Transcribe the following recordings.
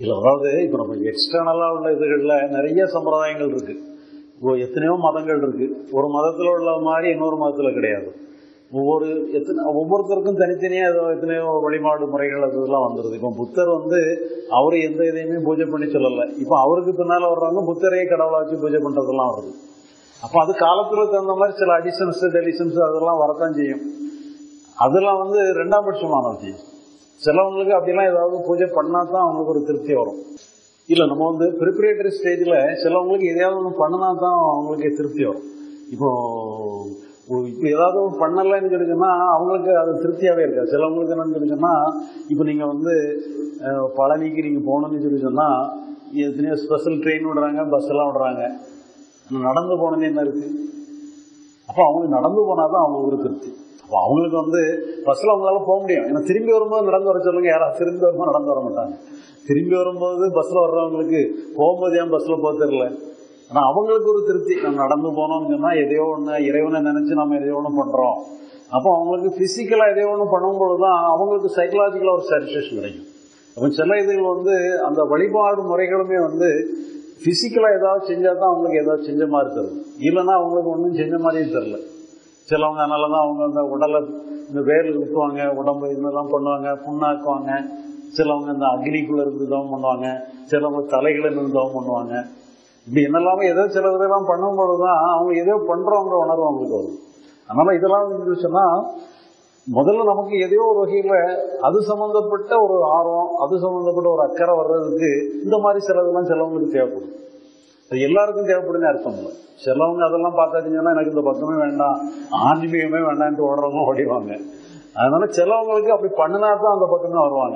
இல்லை அதாவது இப்போ நம்ம எக்ஸ்டர்னலாக உள்ள இதுகளில் நிறைய சம்பிரதாயங்கள் இருக்கு இப்போ எத்தனையோ மதங்கள் இருக்கு ஒரு மதத்தில் உள்ள மாதிரி இன்னொரு மதத்தில் கிடையாது ஒவ்வொரு எத்தனை ஒவ்வொருத்தருக்கும் தனித்தனியாக ஏதோ எத்தனையோ வழிபாடு முறைகள் அது இதெல்லாம் வந்துடுது இப்போ புத்தர் வந்து அவர் எந்த இதையுமே பூஜை பண்ணி சொல்லலை இப்போ அவருக்கு பின்னால் வர்றவங்க புத்தரையே கடவுளா வச்சு பூஜை பண்ணுறதெல்லாம் வருது அப்போ அது காலத்தில் தகுந்த மாதிரி சில அடிஷன்ஸ் டெலிஷன்ஸ் அதெல்லாம் வரத்தான் செய்யும் அதெல்லாம் வந்து ரெண்டாம் பட்சமான விஷயம் சிலவங்களுக்கு அப்படிலாம் ஏதாவது பூஜை பண்ணா தான் அவங்களுக்கு ஒரு திருப்தி வரும் இல்லை நம்ம வந்து ப்ரிப்பரேட்டரி ஸ்டேஜில் சிலவங்களுக்கு எதையாவது ஒன்று பண்ணினா தான் அவங்களுக்கு திருப்தி வரும் இப்போ இப்போ ஏதாவது ஒன்று பண்ணலைன்னு சொல்லிச்சுன்னா அவங்களுக்கு அது திருப்தியாகவே இருக்காது சிலவங்களுக்கு என்னன்னு சொல்லிச்சுன்னா இப்போ நீங்கள் வந்து அஹ், பழனிக்கு நீங்கள் போகணும்னு சொல்லி சொன்னால் எத்தனையோ ஸ்பெஷல் ட்ரெயின் விடுறாங்க பஸ் எல்லாம் விடுறாங்க ஆனா நடந்து போனது என்ன இருக்கு அப்போ அவங்களுக்கு நடந்து போனாதான் அவங்களுக்கு ஒரு திருப்தி அப்போ அவங்களுக்கு வந்து பஸ்ல அவங்களால போக முடியும் ஏன்னா திரும்பி வரும்போது நடந்து வர சொல்லுங்க யாராவது திரும்பி வரும்போது நடந்து வர மாட்டாங்க திரும்பி வரும்போது பஸ்ல வர்றவங்களுக்கு போகும்போது ஏன் பஸ்ல போக தெரியல ஆனா அவங்களுக்கு ஒரு திருப்தி நம்ம நடந்து போனோம்னு சொன்னா எதையோ ஒண்ணு இறைவனை நினைச்சு நம்ம எதையோ ஒண்ணு பண்றோம் அப்போ அவங்களுக்கு பிசிக்கலா எதையோ ஒண்ணு பண்ணும்போது தான் அவங்களுக்கு சைக்கலாஜிக்கலா ஒரு சாட்டிஸ்பேஷன் கிடைக்கும் அப்போ சில இதுகள் வந்து அந்த வழிபாடு முறைகளுமே வந்து பிசிக்கலா ஏதாவது செஞ்சா தான் அவங்களுக்கு ஏதாவது செஞ்ச மாதிரி தரும் இல்லைன்னா அவங்களுக்கு ஒன்றும் செஞ்ச மாதிரியே தெரியல சிலவங்க அதனால தான் அவங்க அந்த உடலை இந்த வேர்ல ஊற்றுவாங்க உடம்பு இதெல்லாம் பண்ணுவாங்க புண்ணாக்குவாங்க சிலவங்க இந்த அக்னிக்குள்ள இருந்து தவம் பண்ணுவாங்க சிலவங்க தலைகளை இருந்து தவம் பண்ணுவாங்க இப்படி என்னெல்லாமோ ஏதோ சில இதெல்லாம் பண்ணும்போது தான் அவங்க ஏதோ பண்றவங்க உணர்வு அவங்களுக்கு வரும் அதனால இதெல்லாம் இருந்துச்சுன்னா முதல்ல நமக்கு எதையோ ஒரு வகையில அது சம்பந்தப்பட்ட ஒரு ஆர்வம் அது சம்பந்தப்பட்ட ஒரு அக்கறை வர்றதுக்கு இந்த மாதிரி சிலதெல்லாம் சிலவங்களுக்கு தேவைப்படும் அது எல்லாருக்கும் தேவைப்படுன்னு அர்த்தம் இல்லை சிலவங்க அதெல்லாம் பார்த்தாச்சுங்கன்னா எனக்கு இந்த பக்கமே வேண்டாம் ஆன்மீகமே வேண்டான்ட்டு ஓடுறவங்க ஓடிடுவாங்க அதனால சிலவங்களுக்கு அப்படி பண்ணினா தான் அந்த பக்கமே வருவாங்க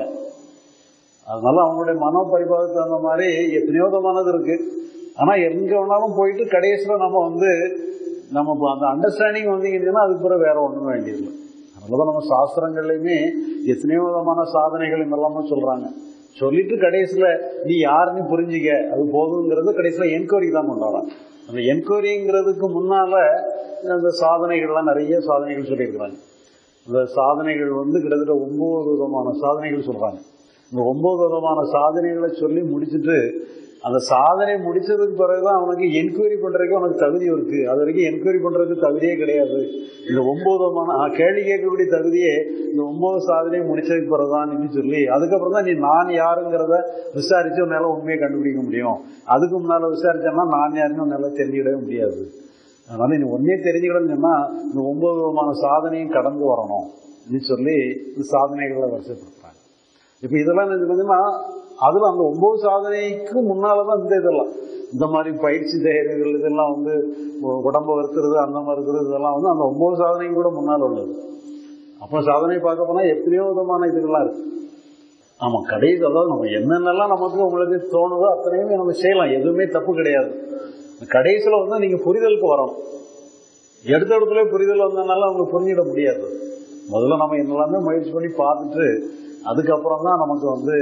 அதனால அவங்களுடைய மனோ பரிபாகத்துக்கு தகுந்த மாதிரி எத்தனையோ விதமானது இருக்கு ஆனா எங்க வேணாலும் போயிட்டு கடைசியில நம்ம வந்து நம்ம இப்ப அந்த அண்டர்ஸ்டாண்டிங் வந்தீங்கன்னா அதுக்கு பிறகு வேற ஒண்ணும் வேண்டியதில்லை அதனாலதான் நம்ம சாஸ்திரங்கள்லயுமே எத்தனையோ விதமான சாதனைகள் இதெல்லாமே சொல்றாங்க சொல்லிட்டு கடைசியில நீ யாருன்னு புரிஞ்சுக்க அது போதுங்கிறது கடைசியில என்கொயரி தான் கொண்டாடுறாங்க அந்த என்கொயரிங்கிறதுக்கு முன்னால அந்த சாதனைகள்லாம் நிறைய சாதனைகள் சொல்லியிருக்கிறாங்க அந்த சாதனைகள் வந்து கிட்டத்தட்ட ஒன்பது விதமான சாதனைகள் சொல்றாங்க இந்த ஒன்பது விதமான சாதனைகளை சொல்லி முடிச்சுட்டு அந்த சாதனை முடிச்சதுக்கு பிறகுதான் அவனுக்கு என்கொயரி பண்றதுக்கு அவனுக்கு தகுதி இருக்கு அது வரைக்கும் என்கொயரி பண்றதுக்கு தகுதியே கிடையாது இந்த ஒன்பது விதமான ஆ, கேள்வி கேட்கக்கூடிய தகுதியே இந்த ஒன்பது சாதனையை முடிச்சதுக்கு பிறகுதான் சொல்லி அதுக்கப்புறம் தான் நீ நான் யாருங்கிறத விசாரிச்சு உன்னால உண்மையை கண்டுபிடிக்க முடியும் அதுக்கு முன்னால விசாரிச்சோம்னா நான் யாருன்னு உன்னால தெரிஞ்சுக்கிடவே முடியாது அதனால நீ ஒன்னே தெரிஞ்சுக்கணும்னு சொன்னா இந்த ஒன்பது விதமான சாதனையும் கடந்து வரணும் அப்படின்னு சொல்லி இந்த சாதனைகளை வரிசைப்படுத்துறாங்க இப்ப இதெல்லாம் என்ன சொல்லுதுன்னா அதுல அந்த ஒன்பது சாதனைக்கு முன்னாலதான் இந்த இதெல்லாம் இந்த மாதிரி பயிற்சி தயாரிகள் இதெல்லாம் வந்து உ- உடம்ப வருத்துறது அந்த மாதிரி இருக்கிறது இதெல்லாம் வந்து அந்த ஒன்பது சாதனைக்கு கூட முன்னால் உள்ளது அப்போ சாதனை பார்க்க போனா எத்தனையோ விதமான இதுகள்லாம் இருக்கு ஆமா கடைசி அதாவது நம்ம என்னென்னலாம் நமக்கு உங்களுக்கு தோணுதோ அத்தனையுமே நம்ம செய்யலாம் எதுவுமே தப்பு கிடையாது கடைசியில வந்து நீங்க புரிதலுக்கு வரணும் எடுத்த இடத்துல புரிதல் வந்ததுனால அவங்க புரிஞ்சிட முடியாது முதல்ல நம்ம என்னெல்லாமே முயற்சி பண்ணி பார்த்துட்டு அதுக்கப்புறம் தான் நமக்கு வந்து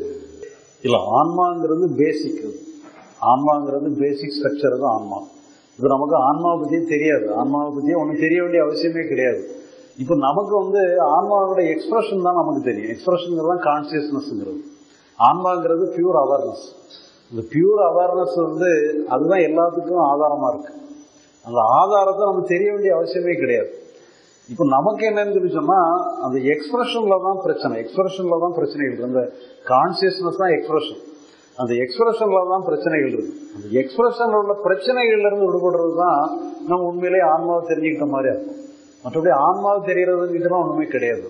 இல்ல ஆன்மாங்கிறது பேசிக் ஆன்மாங்கிறது பேசிக் ஸ்ட்ரக்சர் தான் ஆன்மா இது நமக்கு ஆன்மாவை பத்தியே தெரியாது ஆன்மாவை பத்தியே ஒன்றும் தெரிய வேண்டிய அவசியமே கிடையாது இப்போ நமக்கு வந்து ஆன்மாவோட எக்ஸ்பிரஷன் தான் நமக்கு தெரியும் எக்ஸ்பிரஷன்ங்கிறது தான் கான்சியஸ்னஸ்ங்கிறது ஆன்மாங்கிறது பியூர் அவேர்னஸ் இந்த பியூர் அவேர்னஸ் வந்து அதுதான் எல்லாத்துக்கும் ஆதாரமா இருக்கு அந்த ஆதாரத்தை நமக்கு தெரிய வேண்டிய அவசியமே கிடையாது இப்போ நமக்கு என்னன்னு சொல்லி சொன்னா அந்த எக்ஸ்பிரஷன்ல தான் பிரச்சனை எக்ஸ்பிரஷன்ல தான் பிரச்சனைகள் இருக்கு அந்த கான்சியஸ்னஸ் தான் எக்ஸ்பிரஷன் அந்த எக்ஸ்பிரஷன்ல தான் பிரச்சனைகள் இருக்கு அந்த எக்ஸ்பிரஷன்ல உள்ள பிரச்சனைகள்ல இருந்து விடுபடுறது தான் நம்ம உண்மையிலேயே ஆன்மாவை தெரிஞ்சுக்கிட்ட மாதிரி அர்த்தம் மற்றபடி ஆன்மாவை தெரியறதுங்கிட்டலாம் ஒண்ணுமே கிடையாது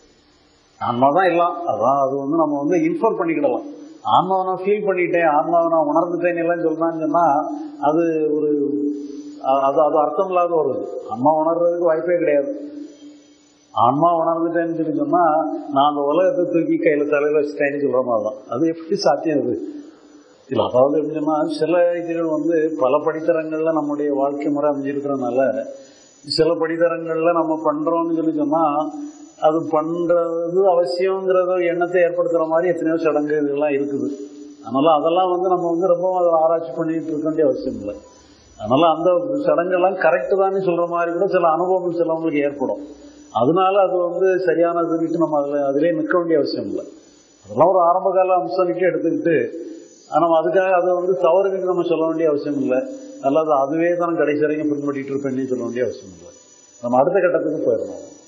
ஆன்மா தான் எல்லாம் அதான் அது வந்து நம்ம வந்து இன்ஃபார்ம் பண்ணிக்கிடலாம் ஆன்மாவை நான் ஃபீல் பண்ணிட்டேன் ஆன்மாவை நான் உணர்ந்துட்டேன் எல்லாம் சொல்றான்னு சொன்னா அது ஒரு அ- அது அது அர்த்தம் இல்லாத வருது ஆன்மா உணர்றதுக்கு வாய்ப்பே கிடையாது ஆன்மா உணர்ந்துட்டேன்னு சொல்லி சொன்னா நான் அந்த உலகத்தை தூக்கி கையில தலையில வச்சுட்டேன்னு சொல்ற மாதிரி தான் அது எப்படி சாத்தியம் அது இல்ல அதாவது எப்படி சொன்னா சில இதுகள் வந்து பல படித்தரங்கள்ல நம்முடைய வாழ்க்கை முறை அமைஞ்சிருக்கிறதுனால சில படித்தரங்கள்ல நம்ம பண்றோம்னு சொல்லி சொன்னா அது பண்றது அவசியங்கிறத எண்ணத்தை ஏற்படுத்துற மாதிரி எத்தனையோ சடங்கு இதெல்லாம் இருக்குது அதனால அதெல்லாம் வந்து நம்ம வந்து ரொம்ப அதை ஆராய்ச்சி பண்ணிட்டு இருக்க வேண்டிய அவசியம் இல்லை அதனால அந்த சடங்கெல்லாம் கரெக்டு தான் சொல்ற மாதிரி கூட சில அனுபவங்கள் சிலவங்களுக்கு ஏற்படும் அதனால அது வந்து சரியானதுன்னுட்டு நம்ம அதுல அதிலே நிற்க வேண்டிய அவசியம் இல்லை அதெல்லாம் ஒரு ஆரம்ப கால அம்சம்னுட்டு எடுத்துக்கிட்டு நம்ம அதுக்காக அது வந்து தவறுன்னு நம்ம சொல்ல வேண்டிய அவசியம் இல்லை அல்லது அதுவே தான் கடைசி வரைக்கும் பின்பற்றிட்டு இருப்பேன்னு சொல்ல வேண்டிய அவசியம் இல்லை நம்ம அடுத்த கட்டத்துக்கு போயிடணும்